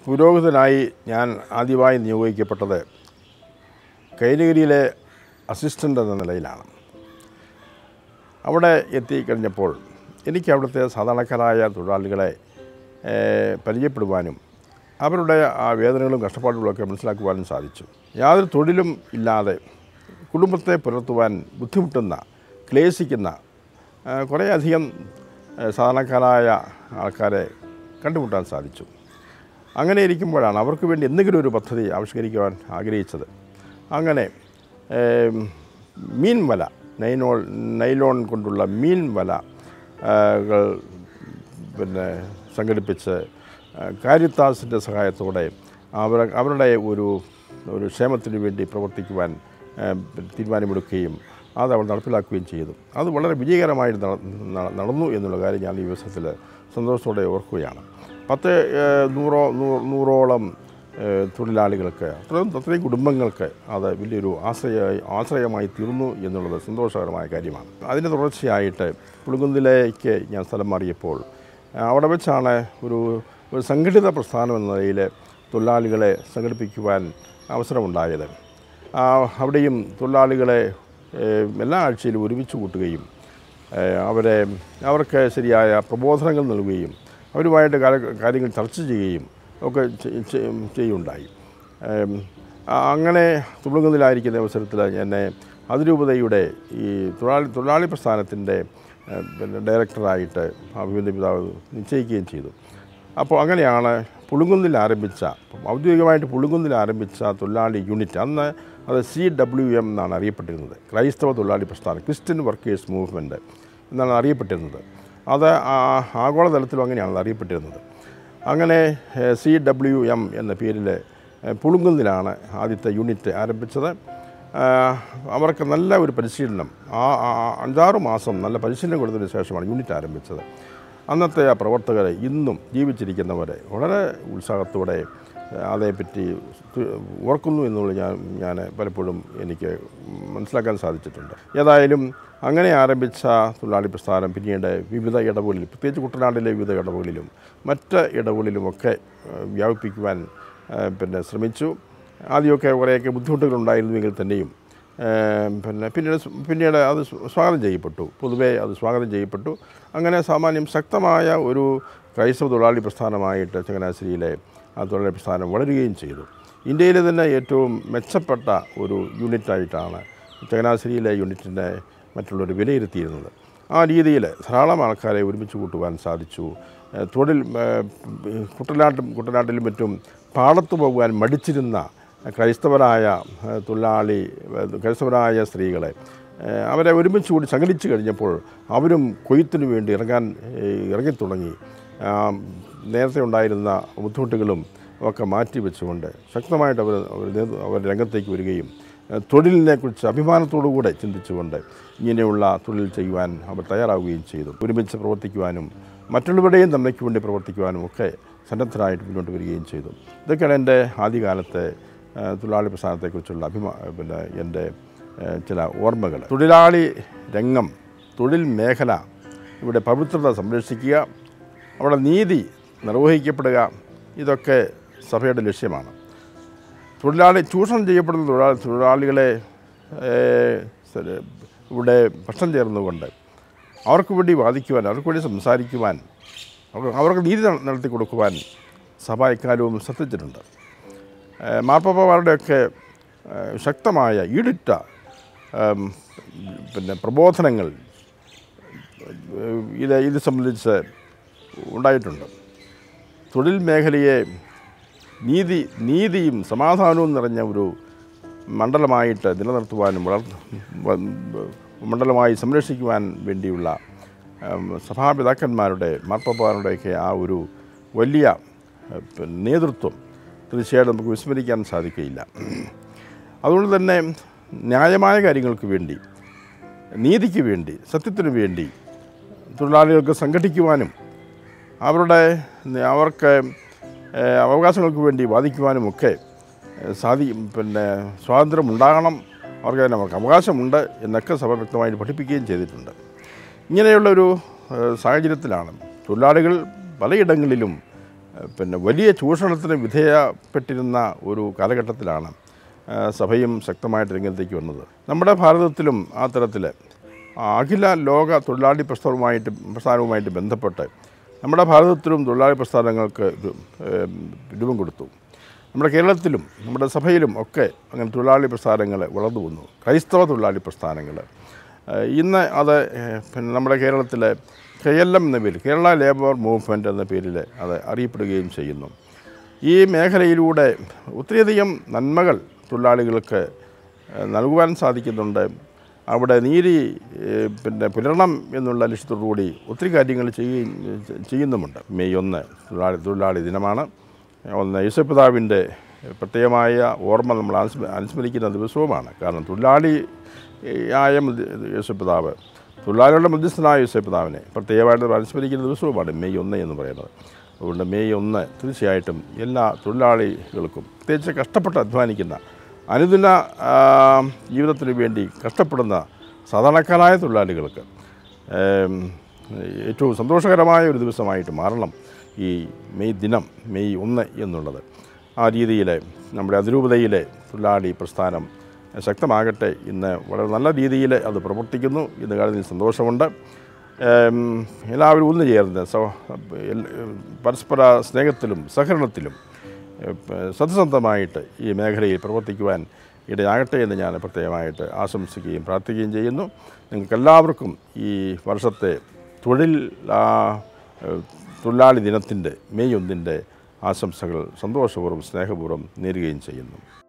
പുരോഹിതനായി ഞാൻ ആദ്യമായി നിയോഗിക്കപ്പെട്ടത് കൈനഗിരിയിലെ അസിസ്റ്റൻ്റ് എന്ന നിലയിലാണ് അവിടെ എത്തിക്കഴിഞ്ഞപ്പോൾ എനിക്ക് അവിടുത്തെ സാധാരണക്കാരായ തൊഴിലാളികളെ ഏഹ്, പരിചയപ്പെടുവാനും അവരുടെ ആ വേദനകളും കഷ്ടപ്പാടുകളൊക്കെ മനസ്സിലാക്കുവാനും സാധിച്ചു യാതൊരു തൊഴിലും ഇല്ലാതെ കുടുംബത്തെ പുലർത്തുവാൻ ബുദ്ധിമുട്ടുന്ന ക്ലേശിക്കുന്ന ഏഹ്, കുറേയധികം ഏഹ്, സാധാരണക്കാരായ ആൾക്കാരെ കണ്ടുമുട്ടാൻ സാധിച്ചു അങ്ങനെ ഇരിക്കുമ്പോഴാണ് അവർക്ക് വേണ്ടി എന്തെങ്കിലും ഒരു പദ്ധതി ആവിഷ്കരിക്കുവാൻ ആഗ്രഹിച്ചത് അങ്ങനെ ഏം, മീൻ വല നൈനോൾ നൈലോൺ കൊണ്ടുള്ള മീൻ വല ആ, കൾ പിന്നെ സംഘടിപ്പിച്ച് ആ, കാരിത്താസിൻ്റെ സഹായത്തോടെ അവർ അവരുടെ ഒരു ഒരു ക്ഷേമത്തിന് വേണ്ടി പ്രവർത്തിക്കുവാൻ ആ, തീരുമാനമെടുക്കുകയും അത് അവർ നടപ്പിലാക്കുകയും ചെയ്തു അത് വളരെ വിജയകരമായിട്ട് നട- നട- നടന്നു എന്നുള്ള കാര്യം ഞാൻ ഈ ദിവസത്തിൽ സന്തോഷത്തോടെ ഓർക്കുകയാണ് പത്ത് ഏഹ്, നൂറോ നൂ- നൂറോളം ഏഹ്, തൊഴിലാളികൾക്ക് അത്രയും അത്രയും കുടുംബങ്ങൾക്ക് അത് വലിയൊരു ആശ്രയമായി ആശ്രയമായി തീർന്നു എന്നുള്ളത് സന്തോഷകരമായ കാര്യമാണ് അതിൻ്റെ തുടർച്ചയായിട്ട് പുളുങ്കുന്നിലേക്ക് ഞാൻ സ്ഥലം മാറിയപ്പോൾ ആ, അവിടെ വെച്ചാണ് ഒരു ഒരു സംഘടിത പ്രസ്ഥാനം എന്ന നിലയിൽ തൊഴിലാളികളെ സംഘടിപ്പിക്കുവാൻ അവസരമുണ്ടായത് ആ, അവിടെയും തൊഴിലാളികളെ ഏഹ്, എല്ലാ ആഴ്ചയിലും ഒരുമിച്ച് കൂട്ടുകയും ഏഹ്, അവരെ അവർക്ക് ശരിയായ പ്രബോധനങ്ങൾ നൽകുകയും അവരുമായിട്ട് കാര്യ- കാര്യങ്ങൾ ചർച്ച ചെയ്യുകയും ഒക്കെ ചെയ്- ചെയ്- ചെയ്യുണ്ടായി ഏം, ആ- അങ്ങനെ തുളുങ്ങുന്നതിലായിരിക്കുന്ന അവസരത്തിൽ എന്നെ അതിരൂപതയുടെ ഈ തൊഴിലാളി തൊഴിലാളി പ്രസ്ഥാനത്തിൻ്റെ ഏഹ്, പിന്നെ ഡയറക്ടറായിട്ട് അഭിമന്യ പിതാവ് നിശ്ചയിക്കുകയും ചെയ്തു അപ്പോൾ അങ്ങനെയാണ് പുളുങ്കുന്നിൽ ആരംഭിച്ച ഔദ്യോഗികമായിട്ട് പുളുങ്കുന്നിൽ ആരംഭിച്ച തൊഴിലാളി യൂണിറ്റ് അന്ന് അത് സി ഡബ്ല്യു എം എന്നാണ് അറിയപ്പെട്ടിരുന്നത് ക്രൈസ്തവ തൊഴിലാളി പ്രസ്ഥാനം ക്രിസ്ത്യൻ വർക്കേഴ്സ് മൂവ്മെൻറ്റ് എന്നാണ് അറിയപ്പെട്ടിരുന്നത് അത് ആ- ആഗോളതലത്തിലും അങ്ങനെയാണ് അറിയപ്പെട്ടിരുന്നത് അങ്ങനെ സി ഡബ്ല്യു എം എന്ന പേരിൽ ഏഹ്, പുളുങ്കുന്നിലാണ് ആദ്യത്തെ യൂണിറ്റ് ആരംഭിച്ചത് ആഹ്, അവർക്ക് നല്ല ഒരു പരിശീലനം ആ ആ- ആ അഞ്ചാറ് മാസം നല്ല പരിശീലനം കൊടുത്തതിന് ശേഷമാണ് യൂണിറ്റ് ആരംഭിച്ചത് അന്നത്തെ ആ പ്രവർത്തകരെ ഇന്നും ജീവിച്ചിരിക്കുന്നവരെ വളരെ ഉത്സാഹത്തോടെ ഏഹ്, അതേപ്പറ്റി തു- ഓർക്കുന്നു എന്നുള്ളത് ഞാൻ ഞാൻ പലപ്പോഴും എനിക്ക് മനസ്സിലാക്കാൻ സാധിച്ചിട്ടുണ്ട് ഏതായാലും അങ്ങനെ ആരംഭിച്ച തൊഴിലാളി പ്രസ്ഥാനം പിന്നീട് വിവിധ ഇടവുകളിൽ പ്രത്യേകിച്ച് കുട്ടനാട്ടിലെ വിവിധ ഇടവുകളിലും മറ്റ് ഇടവുകളിലുമൊക്കെ ഏഹ്, വ്യാപിപ്പിക്കുവാൻ ഏഹ്, പിന്നെ ശ്രമിച്ചു ആദ്യമൊക്കെ കുറേയൊക്കെ ബുദ്ധിമുട്ടുകളുണ്ടായിരുന്നുവെങ്കിൽ തന്നെയും ഏഹ്, പിന്നെ പിന്നീട് സ് പിന്നീട് അത് സ് സ്വാഗതം ചെയ്യപ്പെട്ടു പൊതുവേ അത് സ്വാഗതം ചെയ്യപ്പെട്ടു അങ്ങനെ സാമാന്യം ശക്തമായ ഒരു ക്രൈസ്തവ തൊഴിലാളി പ്രസ്ഥാനമായിട്ട് ചങ്ങനാശ്ശേരിയിലെ ആ തൊഴിലാളി പ്രസ്ഥാനം വളരുകയും ചെയ്തു ഇന്ത്യയിലെ തന്നെ ഏറ്റവും മെച്ചപ്പെട്ട ഒരു യൂണിറ്റായിട്ടാണ് ചങ്ങനാശ്ശേരിയിലെ യൂണിറ്റിനെ മറ്റുള്ളവർ വിലയിരുത്തിയിരുന്നത് ആ രീതിയിൽ ധാരാളം ആൾക്കാരെ ഒരുമിച്ച് കൂട്ടുവാൻ സാധിച്ചു ഏഹ് തൊഴിൽ ഏഹ് കുട്ടനാട്ടും കുട്ടനാട്ടിലും മറ്റും പാടത്തു പോകുവാൻ മടിച്ചിരുന്ന ക്രൈസ്തവരായ ഏഹ് തൊഴിലാളി ഏഹ് ക്രൈസ്തവരായ സ്ത്രീകളെ ഏഹ് അവരെ ഒരുമിച്ച് കൂടി സംഘടിച്ചു കഴിഞ്ഞപ്പോൾ അവരും കൊയ്ത്തിനു വേണ്ടി ഇറങ്ങാൻ ഏഹ് ഇറങ്ങിത്തുടങ്ങി ആ, നേരത്തെ ഉണ്ടായിരുന്ന ബുദ്ധിമുട്ടുകളും ഒക്കെ മാറ്റി വെച്ചുകൊണ്ട് ശക്തമായിട്ട് അവർ അവർ നേതൃ- അവർ രംഗത്തേക്ക് വരികയും ഏഹ് തൊഴിലിനെക്കുറിച്ച് അഭിമാനത്തോടുകൂടെ ചിന്തിച്ചുകൊണ്ട് ഇങ്ങനെയുള്ള തൊഴിൽ ചെയ്യുവാൻ അവർ തയ്യാറാവുകയും ചെയ്തു ഒരുമിച്ച് പ്രവർത്തിക്കുവാനും മറ്റുള്ളവരുടെയും നന്മയ്ക്ക് വേണ്ടി പ്രവർത്തിക്കുവാനും ഒക്കെ സന്നദ്ധരായിട്ട് മുന്നോട്ട് വരികയും ചെയ്തു ഇതൊക്കെയാണ് എൻ്റെ ആദ്യകാലത്തെ ഏഹ് തൊഴിലാളി പ്രസ്ഥാനത്തെക്കുറിച്ചുള്ള അഭിമാ പിന്നെ എൻ്റെ ഏഹ് ചില ഓർമ്മകൾ തൊഴിലാളി രംഗം തൊഴിൽ മേഖല ഇവിടെ പവിത്രത സംരക്ഷിക്കുക അവിടെ നീതി നിർവഹിക്കപ്പെടുക ഇതൊക്കെ സഭയുടെ ലക്ഷ്യമാണ് തൊഴിലാളി ചൂഷണം ചെയ്യപ്പെടുന്ന തൊഴിലാളി തൊഴിലാളികളെ ഏഹ്, സ- ഇവിടെ പക്ഷം ചേർന്നുകൊണ്ട് അവർക്ക് വേണ്ടി വാദിക്കുവാൻ അവർക്ക് വേണ്ടി സംസാരിക്കുവാൻ അവർ- അവർക്ക് നീതി നട- നടത്തി കൊടുക്കുവാൻ സഭ ഇക്കാലവും ശ്രദ്ധിച്ചിട്ടുണ്ട് ഏഹ്, മാർപ്പാപ്പമാരുടെയൊക്കെ ഏഹ്, ശക്തമായ ഈടിറ്റ ഏം, പിന്നെ പ്രബോധനങ്ങൾ ഏഹ്, ഇത് ഇത് സംബന്ധിച്ച് ഉണ്ടായിട്ടുണ്ട് തൊഴിൽ മേഖലയെ നീതി നീതിയും സമാധാനവും നിറഞ്ഞ ഒരു മണ്ഡലമായിട്ട് നിലനിർത്തുവാനും വളർ വ- മണ്ഡലമായി സംരക്ഷിക്കുവാൻ വേണ്ടിയുള്ള ഉം, സഭാപിതാക്കന്മാരുടെ മാർപ്പാപ്പാരുടെയൊക്കെ ആ ഒരു വലിയ ഏഹ്, പിന്നെ നേതൃത്വം തീർച്ചയായിട്ടും നമുക്ക് വിസ്മരിക്കാൻ സാധിക്കുകയില്ല അതുകൊണ്ട് തന്നെ ന്യായമായ കാര്യങ്ങൾക്ക് വേണ്ടി നീതിക്ക് വേണ്ടി സത്യത്തിനു വേണ്ടി തൊഴിലാളികൾക്ക് സംഘടിക്കുവാനും അവരുടെ അവർക്ക് ഏഹ്, അവകാശങ്ങൾക്ക് വേണ്ടി വാദിക്കുവാനുമൊക്കെ ഏഹ്, സാധി പിന്നെ സ്വാതന്ത്ര്യം ഉണ്ടാകണം അവർക്ക് തന്നെ അവർക്ക് അവകാശമുണ്ട് എന്നൊക്കെ സഭ വ്യക്തമായിട്ട് പഠിപ്പിക്കുകയും ചെയ്തിട്ടുണ്ട് ഇങ്ങനെയുള്ളൊരു ഏഹ്, സാഹചര്യത്തിലാണ് തൊഴിലാളികൾ പലയിടങ്ങളിലും ഏഹ്, പിന്നെ വലിയ ചൂഷണത്തിന് വിധേയപ്പെട്ടിരുന്ന ഒരു കാലഘട്ടത്തിലാണ് ഏഹ്, സഭയും ശക്തമായിട്ട് രംഗത്തേക്ക് വന്നത് നമ്മുടെ ഭാരതത്തിലും ആ തരത്തിൽ അഖില ലോക തൊഴിലാളി പ്രസ്ഥാനവുമായിട്ട് പ്രസ്ഥാനവുമായിട്ട് ബന്ധപ്പെട്ട് നമ്മുടെ ഭാരതത്തിലും തൊഴിലാളി പ്രസ്ഥാനങ്ങൾക്ക് രു- ഏഹ്, രൂപം കൊടുത്തു നമ്മുടെ കേരളത്തിലും നമ്മുടെ സഭയിലും ഒക്കെ അങ്ങനെ തൊഴിലാളി പ്രസ്ഥാനങ്ങൾ വളർന്നു വന്നു ക്രൈസ്തവ തൊഴിലാളി പ്രസ്ഥാനങ്ങൾ ഏഹ് ഇന്ന് അത് ഏഹ് പിന്നെ നമ്മുടെ കേരളത്തിലെ കെ എൽ എം എന്ന പേരിൽ കേരള ലേബർ മൂവ്മെൻറ്റ് എന്ന പേരിൽ അത് അറിയപ്പെടുകയും ചെയ്യുന്നു ഈ മേഖലയിലൂടെ ഒത്തിരിയധികം നന്മകൾ തൊഴിലാളികൾക്ക് ഏഹ് നൽകുവാൻ സാധിക്കുന്നുണ്ട് അവിടെ നീതി ഏഹ് പിന്നെ പുലരണം എന്നുള്ള ലക്ഷ്യത്തോടുകൂടി ഒത്തിരി കാര്യങ്ങൾ ചെയ്യുകയും ചെയ്യുന്നുമുണ്ട് മെയ് ഒന്ന് തൊഴിലാളി തൊഴിലാളി ദിനമാണ് ഒന്ന് യേശുപിതാവിൻ്റെ പ്രത്യേകമായ ഓർമ്മ നമ്മൾ അനുസ്മ അനുസ്മരിക്കുന്ന ദിവസവുമാണ് കാരണം തൊഴിലാളി ആയ മധ്യ- യേശുപിതാവ് തൊഴിലാളികളുടെ മധ്യസ്ഥനായ യേശുപിതാവിനെ പ്രത്യേകമായിട്ട് അനുസ്മരിക്കുന്ന ദിവസവുമാണ് മെയ് ഒന്ന് എന്ന് പറയുന്നത് അതുകൊണ്ട് മെയ് ഒന്ന് തീർച്ചയായിട്ടും എല്ലാ തൊഴിലാളികൾക്കും പ്രത്യേകിച്ച് കഷ്ടപ്പെട്ട് അധ്വാനിക്കുന്ന അനുദിന ആ, ജീവിതത്തിന് വേണ്ടി കഷ്ടപ്പെടുന്ന സാധാരണക്കാരായ തൊഴിലാളികൾക്ക് ഏം, ഏറ്റവും സന്തോഷകരമായ ഒരു ദിവസമായിട്ട് മാറണം ഈ മെയ് ദിനം മെയ് ഒന്ന് എന്നുള്ളത് ആ രീതിയിൽ നമ്മുടെ അതിരൂപതയിലെ തൊഴിലാളി പ്രസ്ഥാനം ശക്തമാകട്ടെ ഇന്ന് വളരെ നല്ല രീതിയിൽ അത് പ്രവർത്തിക്കുന്നു ഇന്ന് കാര്യത്തിൽ സന്തോഷമുണ്ട് ഏം, എല്ലാവരും ഒന്നു ചേർന്ന് സ- എൽ- പരസ്പര സ്നേഹത്തിലും സഹകരണത്തിലും ഏഹ്, പ- സത്യസന്ധമായിട്ട് ഈ മേഖലയിൽ പ്രവർത്തിക്കുവാൻ ഇടയാകട്ടെ എന്ന് ഞാൻ പ്രത്യേകമായിട്ട് ആശംസിക്കുകയും പ്രാർത്ഥിക്കുകയും ചെയ്യുന്നു നിങ്ങൾക്കെല്ലാവർക്കും ഈ വർഷത്തെ തൊഴിൽ ആ, ഏഹ്, തൊഴിലാളി ദിനത്തിൻ്റെ മെയ് ഒന്നിൻ്റെ ആശംസകൾ സന്തോഷപൂർവ്വം സ്നേഹപൂർവ്വം നേരുകയും ചെയ്യുന്നു